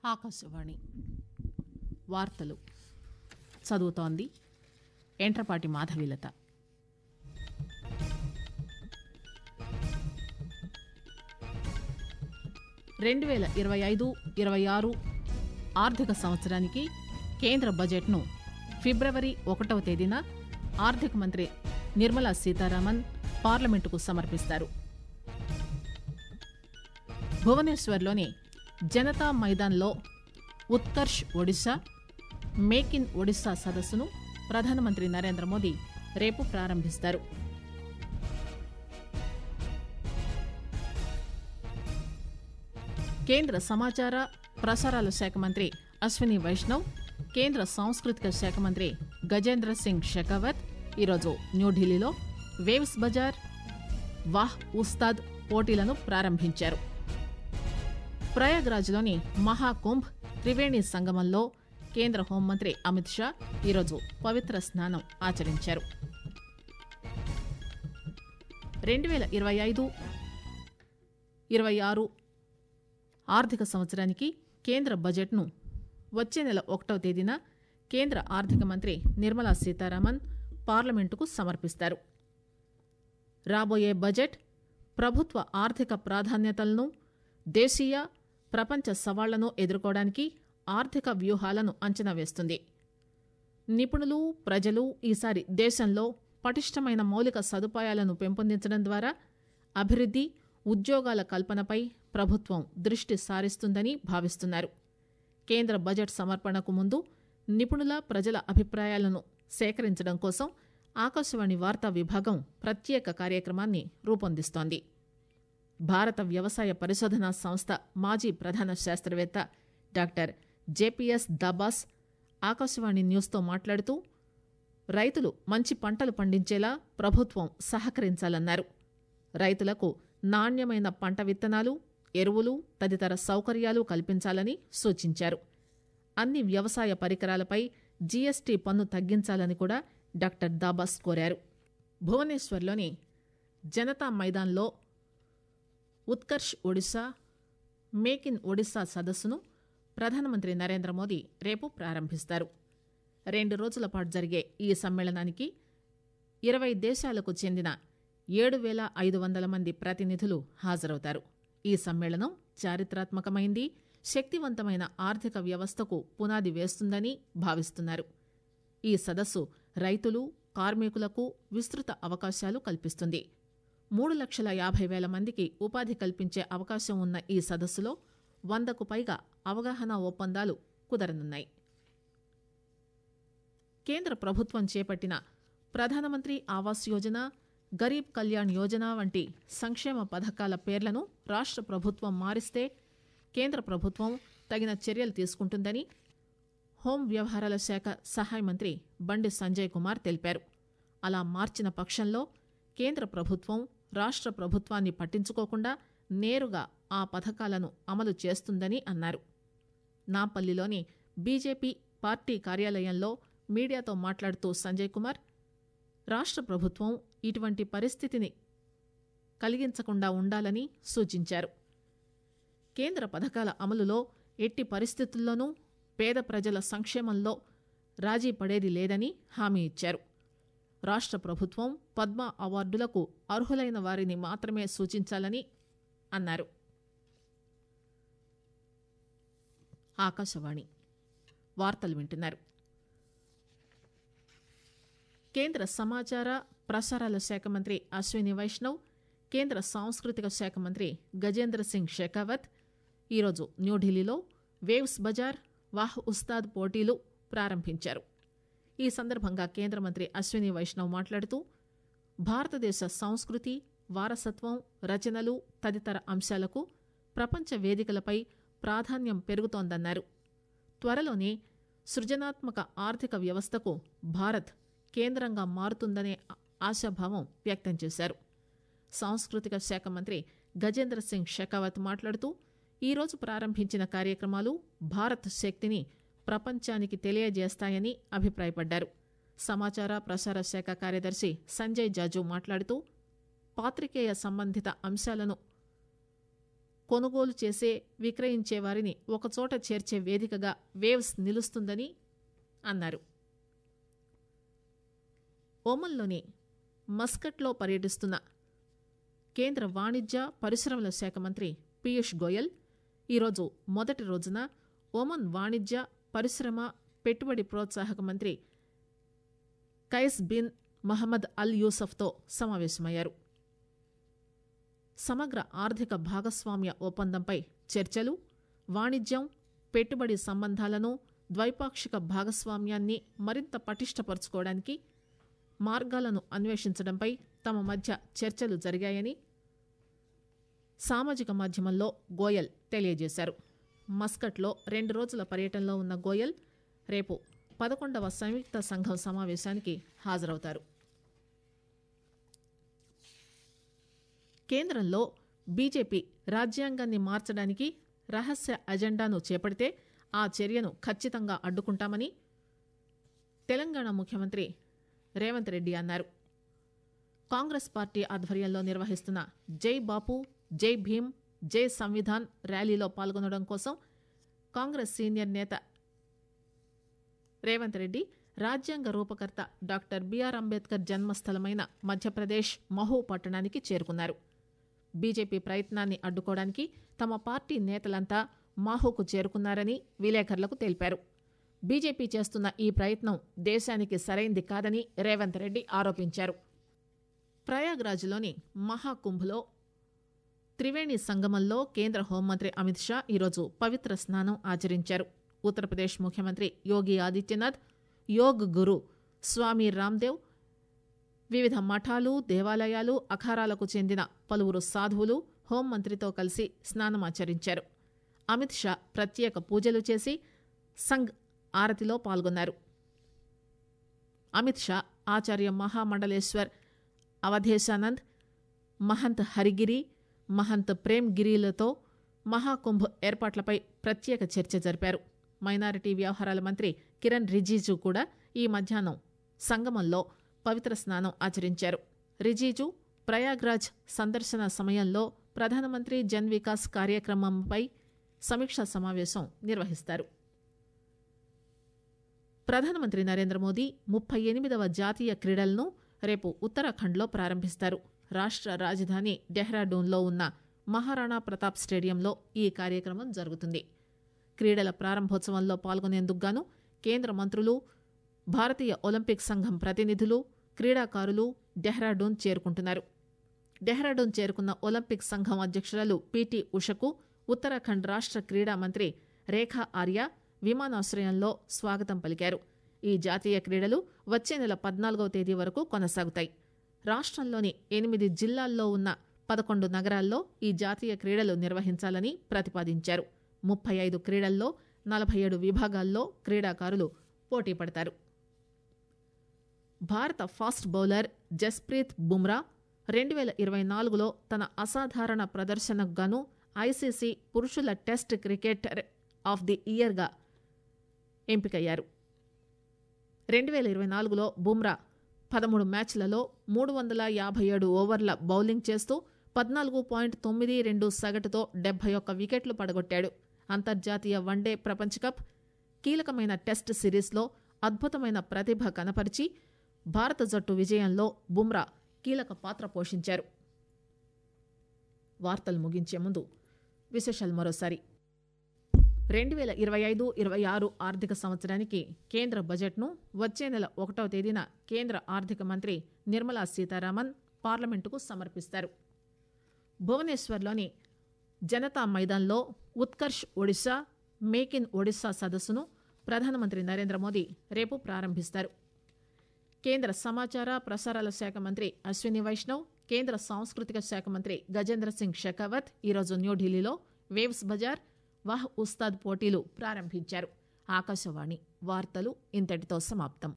ఆకాశవాణి వార్తలు చదువుతోంది ఎంట్రపాటి మాధవీలత రెండు వేల ఇరవై ఐదు ఇరవై ఆరు ఆర్థిక సంవత్సరానికి కేంద్ర బడ్జెట్ను ఫిబ్రవరి ఒకటవ తేదీన ఆర్థిక మంత్రి నిర్మలా సీతారామన్ పార్లమెంటుకు సమర్పిస్తారు భువనేశ్వర్లోని జనతా మైదాన్లో ఉత్కర్ష్ ఒడిశా మేక్ ఇన్ ఒడిశా సదస్సును ప్రధానమంత్రి నరేంద్ర మోదీ రేపు ప్రారంభిస్తారు కేంద్ర సమాచార ప్రసారాల శాఖ మంత్రి అశ్విని వైష్ణవ్ కేంద్ర సాంస్కృతిక శాఖ మంత్రి గజేంద్ర సింగ్ షెకావత్ ఈరోజు న్యూఢిల్లీలో వేవ్స్ బజార్ వాహ్ ఉస్తాద్ పోటీలను ప్రారంభించారు ప్రయాగ్రాజ్లోని మహాకుంభ్ త్రివేణి సంగమంలో కేంద్ర హోంమంత్రి అమిత్ షా ఈరోజు పవిత్ర స్నానం ఆచరించారు రెండు వేల ఇరవై ఐదు ఇరవై ఆరు ఆర్థిక సంవత్సరానికి కేంద్ర బడ్జెట్ను వచ్చే నెల ఒకటవ తేదీన కేంద్ర ఆర్థిక మంత్రి నిర్మలా సీతారామన్ పార్లమెంటుకు సమర్పిస్తారు రాబోయే బడ్జెట్ ప్రభుత్వ ఆర్థిక ప్రాధాన్యతలను దేశీయ ప్రపంచ సవాళ్లను ఎదుర్కోవడానికి ఆర్థిక వ్యూహాలను అంచనా వేస్తుంది నిపుణులు ప్రజలు ఈసారి దేశంలో పటిష్టమైన మౌలిక సదుపాయాలను పెంపొందించడం ద్వారా అభివృద్ది ఉద్యోగాల కల్పనపై ప్రభుత్వం దృష్టి సారిస్తుందని భావిస్తున్నారు కేంద్ర బడ్జెట్ సమర్పణకు ముందు నిపుణుల ప్రజల అభిప్రాయాలను సేకరించడం కోసం ఆకాశవాణి వార్తా విభాగం ప్రత్యేక కార్యక్రమాన్ని రూపొందిస్తోంది భారత వ్యవసాయ పరిశోధనా సంస్థ మాజీ ప్రధాన శాస్త్రవేత్త డాక్టర్ జేపీఎస్ దాబాస్ ఆకాశవాణి న్యూస్తో మాట్లాడుతూ రైతులు మంచి పంటలు పండించేలా ప్రభుత్వం సహకరించాలన్నారు రైతులకు నాణ్యమైన పంట విత్తనాలు ఎరువులు తదితర సౌకర్యాలు కల్పించాలని సూచించారు అన్ని వ్యవసాయ పరికరాలపై జీఎస్టీ పన్ను తగ్గించాలని కూడా డాక్టర్ దాబాస్ కోరారు భువనేశ్వర్లోని జనతా మైదాన్లో ఉత్కర్ష్ ఒడిశా మేక్ ఇన్ ఒడిశా సదస్సును ప్రధానమంత్రి నరేంద్ర మోదీ రేపు ప్రారంభిస్తారు రెండు రోజుల పాటు జరిగే ఈ సమ్మేళనానికి ఇరవై దేశాలకు చెందిన ఏడు వేల ఐదు వందల మంది ప్రతినిధులు హాజరవుతారు ఈ సమ్మేళనం చారిత్రాత్మకమైంది శక్తివంతమైన ఆర్థిక వ్యవస్థకు పునాది వేస్తుందని భావిస్తున్నారు ఈ సదస్సు రైతులు కార్మికులకు విస్తృత అవకాశాలు కల్పిస్తుంది మూడు లక్షల యాభై వేల మందికి ఉపాధి కల్పించే అవకాశం ఉన్న ఈ సదస్సులో వందకు పైగా అవగాహన ఒప్పందాలు కుదరనున్నాయి కేంద్ర ప్రభుత్వం చేపట్టిన ప్రధానమంత్రి ఆవాస్ యోజన గరీబ్ కళ్యాణ్ యోజన వంటి సంక్షేమ పథకాల పేర్లను రాష్ట్ర ప్రభుత్వం మారిస్తే కేంద్ర ప్రభుత్వం తగిన చర్యలు తీసుకుంటుందని హోం వ్యవహారాల శాఖ సహాయ మంత్రి బండి సంజయ్ కుమార్ తెలిపారు అలా మార్చిన పక్షంలో కేంద్ర ప్రభుత్వం రాష్ట్ర ప్రభుత్వాన్ని పట్టించుకోకుండా నేరుగా ఆ పథకాలను అమలు చేస్తుందని అన్నారు నాంపల్లిలోని బీజేపీ పార్టీ కార్యాలయంలో మీడియాతో మాట్లాడుతూ సంజయ్ కుమార్ రాష్ట్ర ప్రభుత్వం ఇటువంటి పరిస్థితిని కలిగించకుండా ఉండాలని సూచించారు కేంద్ర పథకాల అమలులో ఎట్టి పరిస్థితుల్లోనూ పేద ప్రజల సంక్షేమంలో రాజీ పడేది లేదని హామీ ఇచ్చారు రాష్ట్ర ప్రభుత్వం పద్మ అవార్డులకు అర్హులైన వారిని మాత్రమే సూచించాలని అన్నారు ఆకాశవాణి వార్తలు వింటున్నారు కేంద్ర సమాచార ప్రసారాల శాఖ మంత్రి అశ్విని వైష్ణవ్ కేంద్ర సాంస్కృతిక శాఖ మంత్రి గజేంద్ర సింగ్ షెకావత్ ఈరోజు న్యూఢిల్లీలో వేవ్స్ బజార్ వాహ్ ఉస్తాద్ పోటీలు ప్రారంభించారు ఈ సందర్భంగా కేంద్ర మంత్రి అశ్విని వైష్ణవ్ మాట్లాడుతూ భారతదేశ సంస్కృతి వారసత్వం రచనలు తదితర అంశాలకు ప్రపంచ వేదికలపై ప్రాధాన్యం పెరుగుతోందన్నారు త్వరలోనే సృజనాత్మక ఆర్థిక వ్యవస్థకు భారత్ కేంద్రంగా మారుతుందనే ఆశాభావం వ్యక్తం చేశారు సాంస్కృతిక శాఖ మంత్రి గజేంద్ర సింగ్ షెకావత్ మాట్లాడుతూ ఈరోజు ప్రారంభించిన కార్యక్రమాలు భారత్ శక్తిని ప్రపంచానికి తెలియజేస్తాయని అభిప్రాయపడ్డారు సమాచార ప్రసార శాఖ కార్యదర్శి సంజయ్ జాజు మాట్లాడుతూ పాత్రికేయ సంబంధిత అంశాలను కొనుగోలు చేసే విక్రయించే వారిని ఒకచోట చేర్చే వేదికగా వేవ్స్ నిలుస్తుందని అన్నారు ఒమన్లోని మస్కట్లో పర్యటిస్తున్న కేంద్ర వాణిజ్య పరిశ్రమల శాఖ మంత్రి పీయూష్ గోయల్ ఈరోజు మొదటి రోజున ఒమన్ వాణిజ్య పరిశ్రమ పెట్టుబడి ప్రోత్సాహక మంత్రి కైస్ బిన్ మహమ్మద్ అల్ యూసఫ్తో సమావేశమయ్యారు సమగ్ర ఆర్థిక భాగస్వామ్య ఒప్పందంపై చర్చలు వాణిజ్యం పెట్టుబడి సంబంధాలను ద్వైపాక్షిక భాగస్వామ్యాన్ని మరింత పటిష్టపరచుకోవడానికి మార్గాలను అన్వేషించడంపై తమ మధ్య చర్చలు జరిగాయని సామాజిక మాధ్యమంలో గోయల్ తెలియజేశారు మస్కట్లో రెండు రోజుల పర్యటనలో ఉన్న గోయల్ రేపు పదకొండవ సంయుక్త సంఘం సమావేశానికి హాజరవుతారు కేంద్రంలో బీజేపీ రాజ్యాంగాన్ని మార్చడానికి రహస్య అజెండాను చేపడితే ఆ చర్యను ఖచ్చితంగా అడ్డుకుంటామని తెలంగాణ ముఖ్యమంత్రి రేవంత్ రెడ్డి అన్నారు కాంగ్రెస్ పార్టీ ఆధ్వర్యంలో నిర్వహిస్తున్న జై బాపు జై భీమ్ జై సంవిధాన్ ర్యాలీలో పాల్గొనడం కోసం కాంగ్రెస్ సీనియర్ నేత రేవంత్ రెడ్డి రాజ్యాంగ రూపకర్త డాక్టర్ బిఆర్ అంబేద్కర్ జన్మస్థలమైన మధ్యప్రదేశ్ మహూ పట్టణానికి చేరుకున్నారు బీజేపీ ప్రయత్నాన్ని అడ్డుకోవడానికి తమ పార్టీ నేతలంతా మాహూకు చేరుకున్నారని విలేకరులకు తెలిపారు బీజేపీ చేస్తున్న ఈ ప్రయత్నం దేశానికి సరైంది కాదని రేవంత్ రెడ్డి ఆరోపించారు ప్రయాగ్రాజ్లోని మహాకుంభ్లో త్రివేణి సంగమంలో కేంద్ర హోంమంత్రి అమిత్ షా ఈరోజు పవిత్ర స్నానం ఆచరించారు ఉత్తరప్రదేశ్ ముఖ్యమంత్రి యోగి ఆదిత్యనాథ్ యోగ్ గురు స్వామి రామ్దేవ్ వివిధ మఠాలు దేవాలయాలు అఖారాలకు చెందిన పలువురు సాధువులు హోంమంత్రితో కలిసి స్నానమాచరించారు అమిత్ షా ప్రత్యేక పూజలు చేసి సంఘ్ ఆరతిలో పాల్గొన్నారు అమిత్ షా ఆచార్య మహామండలేశ్వర్ అవధేశానంద్ మహంత్ హరిగిరి మహంత్ ప్రేమ్ గిరిలతో మహాకుంభ్ ఏర్పాట్లపై ప్రత్యేక చర్చ జరిపారు మైనారిటీ వ్యవహారాల మంత్రి కిరణ్ రిజిజు కూడా ఈ మధ్యాహ్నం సంగమంలో పవిత్ర స్నానం ఆచరించారు రిజిజు ప్రయాగ్రాజ్ సందర్శన సమయంలో ప్రధానమంత్రి జన్ వికాస్ కార్యక్రమంపై సమీక్షా సమావేశం నిర్వహిస్తారు ప్రధానమంత్రి నరేంద్ర మోదీ ముప్పై ఎనిమిదవ జాతీయ క్రీడలను రేపు ఉత్తరాఖండ్లో ప్రారంభిస్తారు రాష్ట్ర రాజధాని డెహ్రాడూన్లో ఉన్న మహారాణా ప్రతాప్ స్టేడియంలో ఈ కార్యక్రమం జరుగుతుంది క్రీడల ప్రారంభోత్సవంలో పాల్గొనేందుకు గాను కేంద్ర మంత్రులు భారతీయ ఒలింపిక్ సంఘం ప్రతినిధులు క్రీడాకారులు డెహ్రాడూన్ చేరుకుంటున్నారు డెహ్రాడూన్ చేరుకున్న ఒలింపిక్ సంఘం అధ్యక్షురాలు పీటీ ఉషకు ఉత్తరాఖండ్ రాష్ట్ర క్రీడా మంత్రి రేఖా ఆర్య విమానాశ్రయంలో స్వాగతం పలికారు ఈ జాతీయ క్రీడలు వచ్చే నెల పద్నాలుగవ తేదీ వరకు కొనసాగుతాయి రాష్ట్రంలోని ఎనిమిది జిల్లాల్లో ఉన్న పదకొండు నగరాల్లో ఈ జాతీయ క్రీడలు నిర్వహించాలని ప్రతిపాదించారు ముప్పై ఐదు క్రీడల్లో నలభై ఏడు విభాగాల్లో క్రీడాకారులు పోటీ పడతారు భారత ఫాస్ట్ బౌలర్ జస్ప్రీత్ బుమ్రా రెండు వేల ఇరవై నాలుగులో తన అసాధారణ ప్రదర్శనకు గాను ఐసీసీ పురుషుల టెస్ట్ క్రికెటర్ ఆఫ్ ది ఇయర్గా ఎంపికయ్యారు రెండు వేల ఇరవై నాలుగులో బుమ్రా పదమూడు మ్యాచ్లలో మూడు వందల యాభై ఏడు ఓవర్ల బౌలింగ్ చేస్తూ పద్నాలుగు పాయింట్ తొమ్మిది రెండు సగటుతో డెబ్బై ఒక్క వికెట్లు పడగొట్టాడు అంతర్జాతీయ వన్డే ప్రపంచ కప్ కీలకమైన టెస్ట్ సిరీస్లో అద్భుతమైన ప్రతిభ కనపరిచి భారత జట్టు విజయంలో బుమ్రా కీలక పాత్ర పోషించారు వార్తలు ముగించే ముందు విశేషాలు మరోసారి రెండు వేల ఇరవై ఐదు ఇరవై ఆరు ఆర్థిక సంవత్సరానికి కేంద్ర బడ్జెట్ను వచ్చే నెల ఒకటవ తేదీన కేంద్ర ఆర్థిక మంత్రి నిర్మలా సీతారామన్ పార్లమెంటుకు సమర్పిస్తారు భువనేశ్వర్లోని జనతా మైదాన్లో ఉత్కర్ష్ ఒడిశా మేక్ ఇన్ ఒడిశా సదస్సును ప్రధానమంత్రి నరేంద్ర మోదీ రేపు ప్రారంభిస్తారు కేంద్ర సమాచార ప్రసారాల శాఖ మంత్రి అశ్విని వైష్ణవ్ కేంద్ర సాంస్కృతిక శాఖ మంత్రి గజేంద్ర సింగ్ షెకావత్ ఈరోజు న్యూఢిల్లీలో వేవ్స్ బజార్ వాహ్ ఉస్తాద్ పోటీలు ప్రారంభించారు ఆకాశవాణి వార్తలు ఇంతటితో సమాప్తం